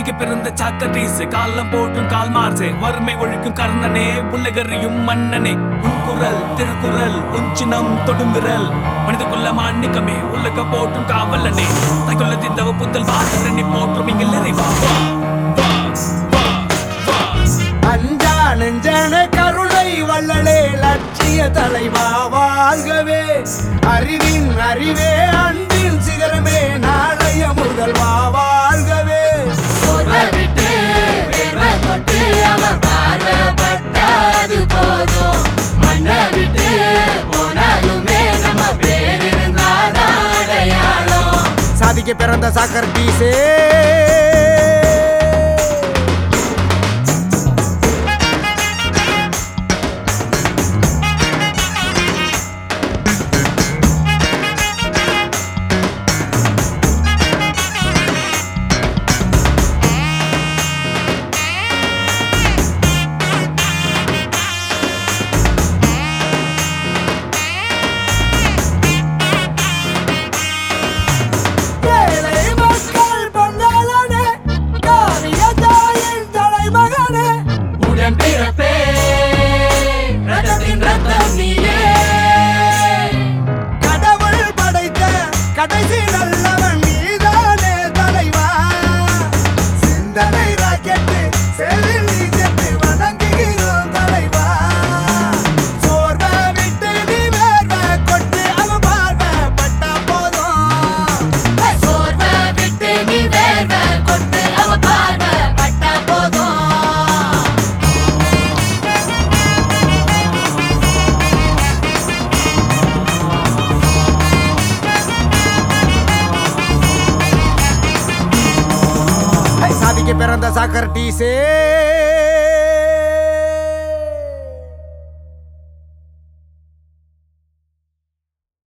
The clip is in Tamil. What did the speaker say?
சாதிக்க பிறந்த சாக்கரீஸ் காலம் போட்டும் கால் மார்சே வறுமை ஒழிக்கும் கர்ணனே உலகறியும் மன்னனே உன் குரல் திருக்குறள் உஞ்சினம் தொடுங்குரல் மனித குல மாணிக்கமே உலக போட்டும் காவலனே தைக்குள்ள திந்தவ புத்தல் வாசரணி போற்றும் இங்கு நிறைவா வா, வா, வா, வா. அஞ்சா நெஞ்சன கருணை வள்ளலே லட்சிய தலைவா வாழ்கவே அறிவின் அறிவே அன்பின் சிகரமே நாளைய முதல்வா வாழ்கவே போர்வை விட்டு வேர்வை கொட்டு அவன் பார்வைப்பட்டாது போதும் மண்ணை விட்டு போனாலுமே நம்ம பேர் இருந்தாதான் அடையாளம் சாதிக்க பிறந்த சாக்கர் பீசே ஏழை மக்கள் பங்காளனே காவிய தாயின் தலைமகனே உடன் பிறப்பே ரத்தத்தின் ரத்தம் நீயே கடவுள் படைத்த கடைசி நல்லவன் நீதானே தலைவா சிந்தனை ராக்கெட்டு செல்லில் நீ சென்று வணங்குகிறோம் தலைவா சோர்வை விட்டு நீ வேர்வை கொட்டு அவன் பார்வை பட்டா போதும் சோர்வை விட்டு நீ வேர்வை கொட்டு அவ பார்வை பட்டா போதும் சாதிக்க பிறந்த சாக்கர் டீசே